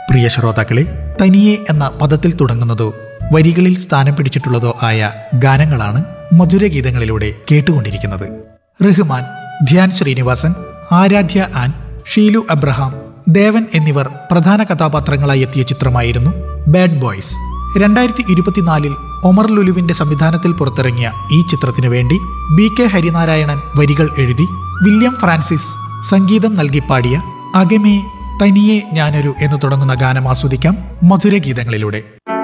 പ്രിയ ശ്രോതാക്കളെ തനിയെ എന്ന പദത്തിൽ തുടങ്ങുന്നതോ വരികളിൽ സ്ഥാനം പിടിച്ചിട്ടുള്ളതോ ആയ ഗാനങ്ങളാണ് മധുരഗീതങ്ങളിലൂടെ കേട്ടുകൊണ്ടിരിക്കുന്നത് റഹ്മാൻ ധ്യാൻ ശ്രീനിവാസൻ ആരാധ്യ ആൻ ഷീലു അബ്രഹാം ദേവൻ എന്നിവർ പ്രധാന കഥാപാത്രങ്ങളായി എത്തിയ ചിത്രമായിരുന്നു ബാഡ് ബോയ്സ് രണ്ടായിരത്തി ഇരുപത്തിനാലിൽ ഒമർ ലുലുവിന്റെ സംവിധാനത്തിൽ പുറത്തിറങ്ങിയ ഈ ചിത്രത്തിനു വേണ്ടി ബി കെ ഹരിനാരായണൻ വരികൾ എഴുതി വില്യം ഫ്രാൻസിസ് സംഗീതം നൽകി പാടിയ അകമേ തനിയെ ഞാനൊരു എന്ന് തുടങ്ങുന്ന ഗാനം ആസ്വദിക്കാം മധുരഗീതങ്ങളിലൂടെ